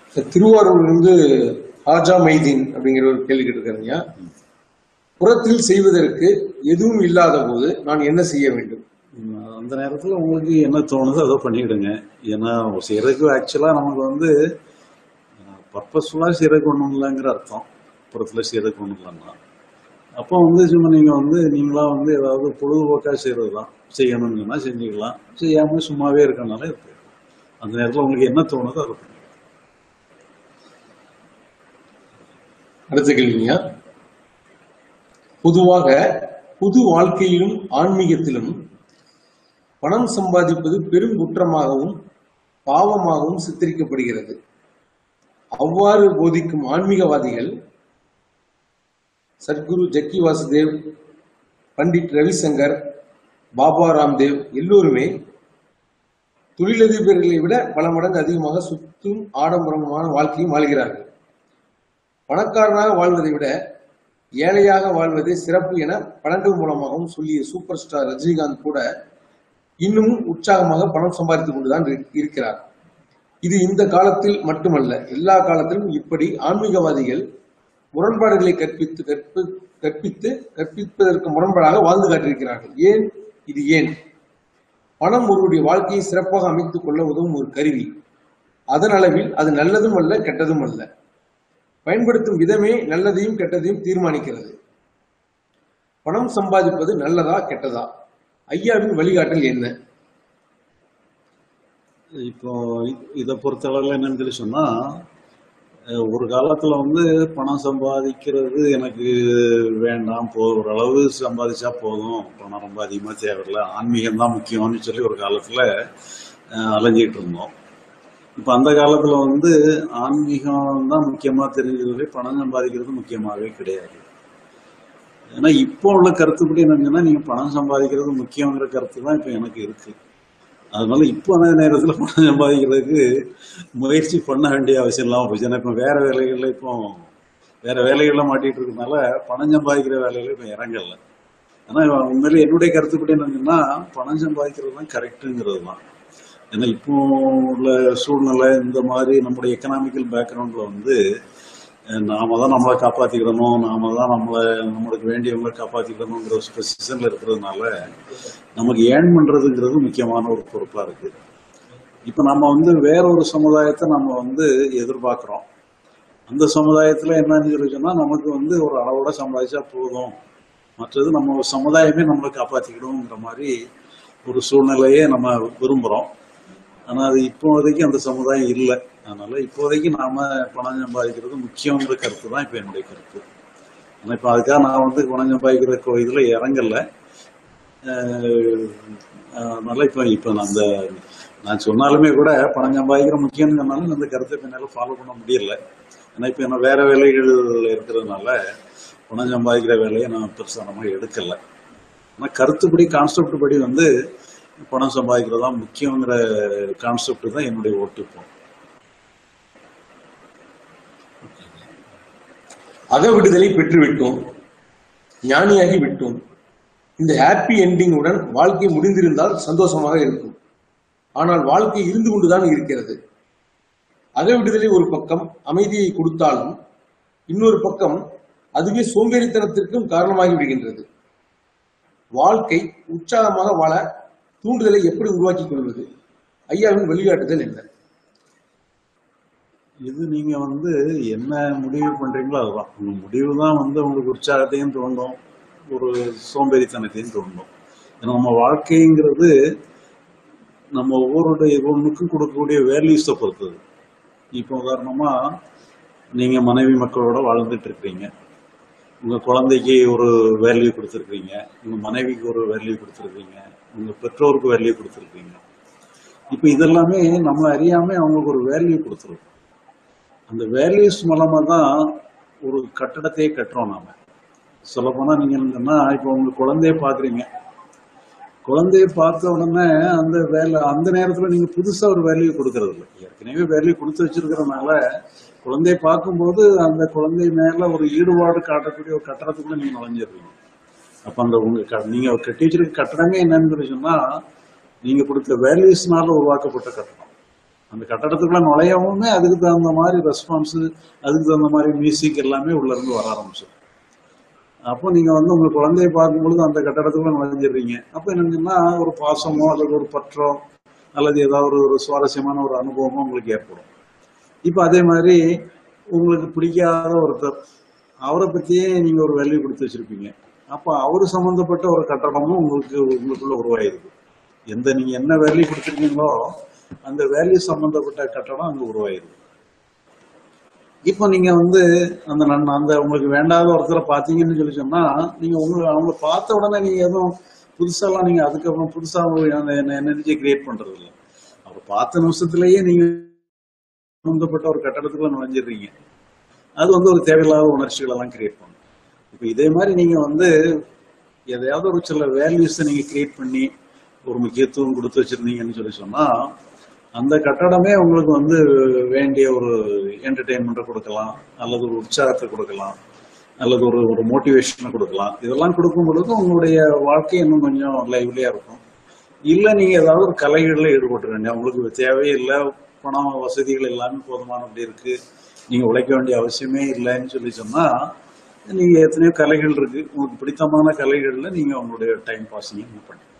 திருவாரூர்லேருந்து ஹாஜா மைதீன் அப்படிங்கிற ஒரு கேள்வி கேட்டிருக்காருங்க புறத்தில் செய்வதற்கு எதுவும் இல்லாத போது நான் என்ன செய்ய வேண்டும் உம், அந்த நேரத்துல உங்களுக்கு என்ன தோணுதோ அதை பண்ணிக்கிடுங்க ஏன்னா செய்யறதுக்கு ஆக்சுவலா நமக்கு வந்து பர்பஸ்ஃபுல்லா செய்யறதுக்கு ஒண்ணும் இல்லைங்கிற அர்த்தம் புறத்துல செய்யறதுக்கு ஒண்ணும் இல்லைன்னா அப்போ வந்து சும்மா நீங்க வந்து நீங்களா வந்து ஏதாவது பொழுதுபோக்கா செய்யறது தான் செய்யணும்னு சொன்னா செஞ்சுக்கலாம் செய்யாம சும்மாவே இருக்கனால இருக்கு அந்த நேரத்துல உங்களுக்கு என்ன தோணுதோ அதை பண்ணுங்க அடுத்த கேள்விங்க பொதுவாக பொது வாழ்க்கையிலும் ஆன்மீகத்திலும் பணம் சம்பாதிப்பது பெரும் குற்றமாகவும் பாவமாகவும் சித்தரிக்கப்படுகிறது அவ்வாறு போதிக்கும் ஆன்மீகவாதிகள் சத்குரு ஜக்கி வாசுதேவ் பண்டிட் ரவிசங்கர் பாபா ராம்தேவ் எல்லோருமே தொழிலதிபர்களை விட பல மடங்கு அதிகமாக சுத்தும் ஆடம்பரமான வாழ்க்கையும் வாழ்கிறார்கள் பணக்காரனாக வாழ்வதை விட ஏழையாக வாழ்வதே சிறப்பு என படங்கள் மூலமாகவும் சொல்லிய சூப்பர் ஸ்டார் ரஜினிகாந்த் கூட இன்னமும் உற்சாகமாக பணம் சம்பாதித்துக் கொண்டுதான் இரு- இருக்கிறார் இது இந்த காலத்தில் மட்டுமல்ல எல்லா காலத்திலும் இப்படி ஆன்மீகவாதிகள் முரண்பாடுகளை கற்பித்து கற்பு கற்பித்து கற்பிப்பதற்கு முரண்பாடாக வாழ்ந்து காட்டியிருக்கிறார்கள் ஏன் இது ஏன் பணம் ஒருவருடைய வாழ்க்கையை சிறப்பாக அமைத்துக் கொள்ள உதவும் ஒரு கருவி அதன் அளவில் அது நல்லதும் அல்ல கெட்டதும் அல்ல பயன்படுத்தும் விதமே நல்லதையும் கெட்டதையும் தீர்மானிக்கிறது பணம் சம்பாதிப்பது நல்லதா கெட்டதா ஐயாவின் வழிகாட்டல் என்ன இப்போ இ- இதை பொறுத்தளவில் என்னன்னு சொல்லி சொன்னா அஹ், ஒரு காலத்துல வந்து பணம் சம்பாதிக்கிறது எனக்கு வேண்டாம் போ ஓரளவு சம்பாதிச்சா போதும் பணம் ரொம்ப அதிகமா தேவையில்ல ஆன்மீகம் தான் முக்கியம்னு சொல்லி ஒரு காலத்துல அஹ், அலைஞ்சிட்டு இருந்தோம் இப்ப அந்த காலத்துல வந்து ஆன்மீகம் தான் முக்கியமா தெரிஞ்சது பணம் சம்பாதிக்கிறது முக்கியமாவே கிடையாது ஏன்னா இப்போ உள்ள கருத்துப்படி என்னங்கன்னா நீங்க பணம் சம்பாதிக்கிறது முக்கியங்கிற கருத்து தான் இப்ப எனக்கு இருக்கு அதனால இப்போ அந்த நேரத்துல பணம் சம்பாதிக்கிறதுக்கு முயற்சி பண்ண வேண்டிய அவசியம் இல்லாம போச்சு ஏன்னா இப்ப வேற வேலைகள்ல இப்போ வேற வேலைகள்ல மாட்டிட்டு இருக்கனால பணம் சம்பாதிக்கிற வேலையில இப்ப இறங்கல ஆனா உண்மையில என்னுடைய கருத்துப்படி என்னன்னா பணம் சம்பாதிக்கிறது தான் கரெக்டுங்கிறது தான் ஏன்னா இப்போ உள்ள சூழ்நிலை இந்த மாதிரி நம்முடைய எக்கனாமிக்கல் பேக்ரவுண்ட்ல வந்து அஹ், நாம தான் நம்மளை காப்பாத்திக்கிடணும் நாம தான் நம்மளை நம்மளுக்கு வேண்டியவங்களை காப்பாத்திக்கிடணுங்கிற ஒரு பொசிஷன்ல இருக்கிறதுனால நமக்கு ஏர்ன் பண்றதுங்கிறது முக்கியமான ஒரு பொறுப்பா இருக்கு இப்ப நம்ம வந்து வேற ஒரு சமுதாயத்தை நம்ம வந்து எதிர்பார்க்கிறோம் அந்த சமுதாயத்துல என்னன்னு சொல்லி சொன்னா நமக்கு வந்து ஒரு அளவோட சம்பாதிச்சா போதும் மற்றது நம்ம சமுதாயமே நம்மளை காப்பாத்திக்கிடுங்கிற மாதிரி ஒரு சூழ்நிலையே நம்ம விரும்புறோம் ஆனா அது இப்போதைக்கு அந்த சமுதாயம் இல்லை அதனால இப்போதைக்கு நாம பணம் சம்பாதிக்கிறது முக்கியங்கிற கருத்து தான் இப்ப என்னுடைய கருத்து ஆனா இப்ப அதுக்காக நான் வந்து பணம் சம்பாதிக்கிற கோ- இதுல இறங்கல அஹ் அதனால இப்ப இப்ப நான் அந்த நான் சொன்னாலுமே கூட பணம் சம்பாதிக்கிற முக்கியம்னு சொன்னாலும் அந்த கருத்தை இப்ப என்னால ஃபாலோ பண்ண முடியல ஏன்னா இப்ப என்ன வேற வேலைகள் இருக்கிறதுனால பணம் சம்பாதிக்கிற வேலையை நான் பெருசா நம்ம எடுக்கல ஆனா கருத்துப்படி கான்செப்ட் படி வந்து பணம் சம்பாதிக்கிறது தான் முக்கியங்கிற கான்செப்ட் தான் என்னுடைய ஓட்டு இப்போ அக விடுதலை பெற்றுவிட்டோம் ஞானியாகி விட்டோம் இந்த ஹாப்பி என்டிங்குடன் வாழ்க்கை முடிந்திருந்தால் சந்தோஷமாக இருக்கும் ஆனால் வாழ்க்கை இருந்து கொண்டுதான் இருக்கிறது அக விடுதலை ஒரு பக்கம் அமைதியை கொடுத்தாலும் இன்னொரு பக்கம் அதுவே சோம்பேறித்தனத்திற்கும் காரணமாகி விடுகின்றது வாழ்க்கை உற்சாகமாக வாழ தூண்டுதலை எப்படி உருவாக்கிக் கொள்வது ஐயாவின் வழிகாட்டுதல் என்ன இது நீங்க வந்து என்ன முடிவு பண்றீங்களோ அதுதான் உங்க முடிவு தான் வந்து உங்களுக்கு உற்சாகத்தையும் தோண்டும் ஒரு சோம்பேறித்தனத்தையும் தோண்டும் ஏன்னா நம்ம வாழ்க்கைங்கிறது நம்ம ஒவ்வொருடைய ஒன்றுக்கும் கொடுக்கக்கூடிய வேல்யூஸை பொறுத்தது இப்போ உதாரணமா நீங்க மனைவி மக்களோட வாழ்ந்துட்டு இருக்கிறீங்க உங்க குழந்தைக்கு ஒரு வேல்யூ கொடுத்துருக்கீங்க உங்க மனைவிக்கு ஒரு வேல்யூ கொடுத்துருக்கீங்க உங்க பெற்றோருக்கு வேல்யூ கொடுத்துருக்கீங்க இப்போ இதெல்லாமே நம்ம அறியாம அவங்களுக்கு ஒரு வேல்யூ கொடுத்துருக்கோம் அந்த வேல்யூஸ் மூலமா தான் ஒரு கட்டடத்தையே கட்டுறோம் நாம சொல்லப்போனா நீங்க என்னன்னா இப்போ உங்க குழந்தைய பாக்குறீங்க குழந்தைய பார்த்த உடனே அந்த வேலை அந்த நேரத்துல நீங்க புதுசா ஒரு வேல்யூ கொடுக்கறது இல்லை ஏற்கனவே வேல்யூ கொடுத்து வச்சிருக்கிறதுனால குழந்தைய பார்க்கும்போது அந்த குழந்தை மேல ஒரு ஈடுபாடு காட்டக்கூடிய ஒரு கட்டடத்துக்குள்ள நீங்க நுழைஞ்சிடுறீங்க அப்ப அந்த உங்க க- நீங்க கட்டி வச்சிருக்க கட்டடமே என்னன்னு சொல்லி சொன்னா நீங்க கொடுத்த வேல்யூஸ்னால உருவாக்கப்பட்ட கட்டடம் அந்த கட்டடத்துக்குள்ள நுழையவுமே அதுக்கு தகுந்த மாதிரி ரெஸ்பான்ஸ் அதுக்கு தகுந்த மாதிரி மியூசிக் எல்லாமே உள்ள இருந்து வர ஆரம்பிச்சிடும் அப்போ நீங்க வந்து உங்க குழந்தையை பார்க்கும்பொழுது அந்த கட்டடத்துக்குள்ள நுழைஞ்சிடுறீங்க அப்போ என்னங்கன்னா ஒரு பாசமோ அல்லது ஒரு பற்றோ அல்லது ஏதாவது ஒரு ஒரு சுவாரஸ்யமான ஒரு அனுபவமோ உங்களுக்கு ஏற்படும் இப்போ அதே மாதிரி உங்களுக்கு பிடிக்காத ஒருத்தர் அவரை பத்தியே நீங்க ஒரு வேல்யூ கொடுத்து வச்சிருப்பீங்க அப்போ அவரு சம்பந்தப்பட்ட ஒரு கட்டடமும் உங்களுக்கு உங்களுக்குள்ள உருவாயிருக்கு எந்த நீங்க என்ன வேல்யூ கொடுத்துருக்கீங்களோ அந்த வேல்யூ சம்பந்தப்பட்ட கட்டடம் அங்க உருவாயிருக்கு இப்போ நீங்க வந்து அந்த நன் அந்த உங்களுக்கு வேண்டாத ஒருத்தரை பார்த்தீங்கன்னு சொல்லி சொன்னா நீங்க உங்களை அவங்க பார்த்த உடனே நீங்க எதுவும் புதுசாலாம் நீங்க அதுக்கப்புறம் புதுசா ஒரு அந்த எனர்ஜியை கிரியேட் பண்றது இல்லை அவர் பார்த்த நிமிஷத்துலயே நீங்க சம்பந்தப்பட்ட ஒரு கட்டடத்துக்குள்ள நுழைஞ்சிடுறீங்க அது வந்து ஒரு தேவையில்லாத உணர்ச்சிகள் எல்லாம் கிரியேட் பண்ணும் இப்போ இதே மாதிரி நீங்க வந்து எதையாவது ஒரு சில வேல்யூஸை நீங்க கிரியேட் பண்ணி ஒரு முக்கியத்துவம் கொடுத்து வச்சிருந்தீங்கன்னு சொல்லி சொன்னா அந்த கட்டடமே உங்களுக்கு வந்து வேண்டிய ஒரு என்டர்டெயின்மெண்ட்டை கொடுக்கலாம் அல்லது ஒரு உற்சாகத்தை கொடுக்கலாம் அல்லது ஒரு ஒரு மோட்டிவேஷனை கொடுக்கலாம் இதெல்லாம் கொடுக்கும் பொழுது உங்களுடைய வாழ்க்கை இன்னும் கொஞ்சம் லைவ்லியா இருக்கும் இல்ல நீங்க ஏதாவது ஒரு கலைகள்ல ஈடுபட்டுருங்க உங்களுக்கு தேவையே இல்லை பணம் வசதிகள் எல்லாமே போதுமானபடி இருக்கு நீங்க உழைக்க வேண்டிய அவசியமே இல்லைன்னு சொல்லி சொன்னா நீங்க எத்தனையோ கலைகள் இருக்கு உங்களுக்கு பிடித்தமான கலைகள்ல நீங்க உங்களுடைய டைம் பாஸிங் பண்ணலாம்